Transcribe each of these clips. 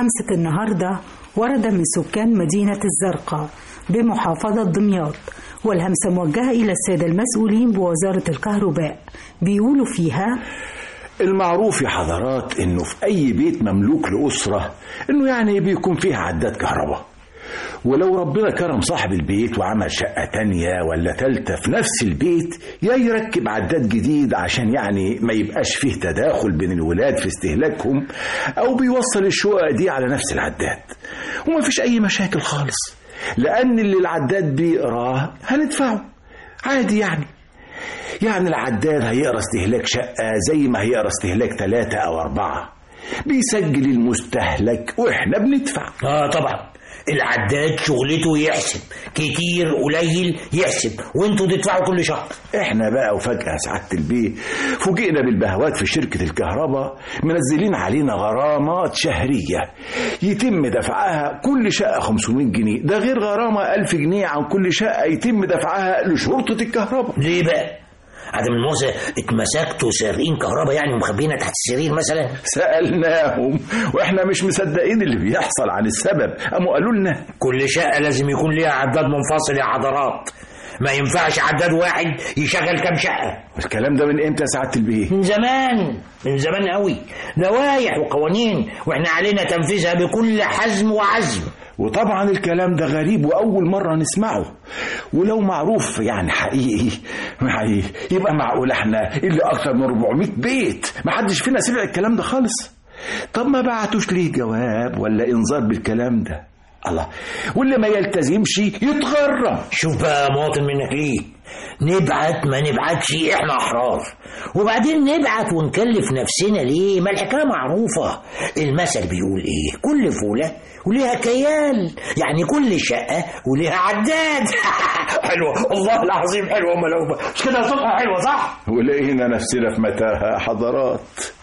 همسة النهاردة ورد من سكان مدينة الزرقاء بمحافظة دمياط والهمسة موجهة إلى السادة المسؤولين بوزارة الكهرباء بيقولوا فيها المعروف يا حضرات انه في اي بيت مملوك لأسرة انه يعني بيكون فيها عداد كهرباء ولو ربنا كرم صاحب البيت وعمل شقة تانية ولا تالتة في نفس البيت يا يركب عداد جديد عشان يعني ما يبقاش فيه تداخل بين الولاد في استهلاكهم أو بيوصل الشقق دي على نفس العداد وما فيش أي مشاكل خالص لأن اللي العداد بيقراه هندفعه عادي يعني يعني العداد هيقرا استهلاك شقة زي ما هيقرا استهلاك ثلاثة أو أربعة بيسجل المستهلك وإحنا بندفع اه طبعا العداد شغلته يحسب كتير قليل يحسب وانتوا تدفعوا كل شهر احنا بقى وفجأة سعادة البيه فوجئنا بالبهوات في شركة الكهرباء منزلين علينا غرامات شهرية يتم دفعها كل شقة 500 جنيه ده غير غرامة 1000 جنيه عن كل شقة يتم دفعها لشرطة الكهرباء ليه بقى عدم المؤاخذة اتمسكتوا سارقين كهرباء يعني ومخبينها تحت السرير مثلا سألناهم واحنا مش مصدقين اللي بيحصل عن السبب قاموا قالوا لنا كل شقة لازم يكون ليها عداد منفصل يا حضرات ما ينفعش عداد واحد يشغل كام شقة الكلام ده من امتى يا سعادة البيه من زمان من زمان قوي لوائح وقوانين واحنا علينا تنفيذها بكل حزم وعزم وطبعا الكلام ده غريب وأول مرة نسمعه ولو معروف يعني حقيقي يعني يبقى معقول احنا اللي أكتر من 400 بيت ما حدش فينا سمع الكلام ده خالص طب ما بعتوش ليه جواب ولا إنذار بالكلام ده الله واللي ما يلتزمش يتغرم شوف بقى مواطن منك ليه نبعت ما نبعتش احنا احرار وبعدين نبعت ونكلف نفسنا ليه ما الحكايه معروفه المثل بيقول ايه كل فوله وليها كيال يعني كل شقه وليها عداد حلوه والله العظيم حلوه ملومه مش كده صوتها حلوه صح ولقينا نفسنا في متاهة حضرات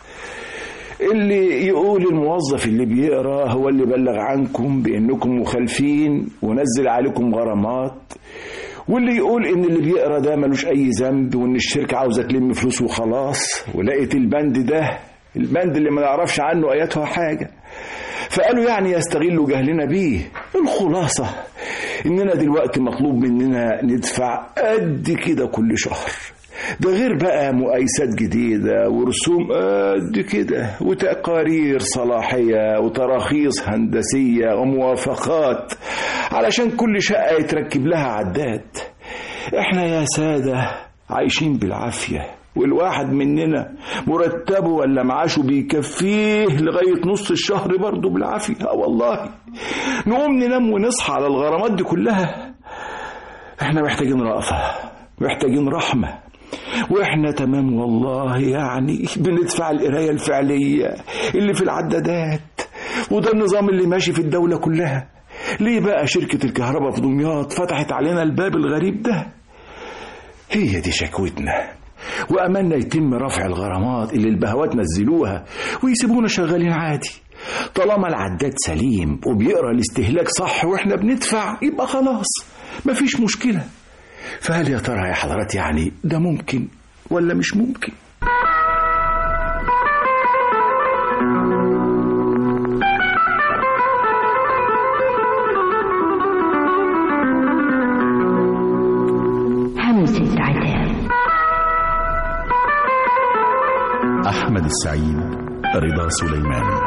اللي يقول الموظف اللي بيقرا هو اللي بلغ عنكم بانكم مخالفين ونزل عليكم غرامات واللي يقول ان اللي بيقرا ده ملوش اي ذنب وان الشركه عاوزه تلم فلوس وخلاص ولقيت البند ده البند اللي ما نعرفش عنه اياتها حاجه فقالوا يعني يستغلوا جهلنا بيه الخلاصه اننا دلوقتي مطلوب مننا ندفع قد كده كل شهر ده غير بقى مقايسات جديدة ورسوم قد كده وتقارير صلاحية وتراخيص هندسية وموافقات علشان كل شقة يتركب لها عداد احنا يا سادة عايشين بالعافية والواحد مننا مرتبه ولا معاشه بيكفيه لغاية نص الشهر برضه بالعافية اه والله نقوم ننام ونصحى على الغرامات دي كلها احنا محتاجين رأفة محتاجين رحمة واحنا تمام والله يعني بندفع القراية الفعلية اللي في العدادات وده النظام اللي ماشي في الدولة كلها ليه بقى شركة الكهرباء في دمياط فتحت علينا الباب الغريب ده هي دي شكوتنا وأملنا يتم رفع الغرامات اللي البهوات نزلوها ويسيبونا شغالين عادي طالما العداد سليم وبيقرا الاستهلاك صح واحنا بندفع يبقى خلاص مفيش مشكله فهل يا ترى يا حضرات يعني ده ممكن ولا مش ممكن همسة عتاب أحمد السعيد رضا سليمان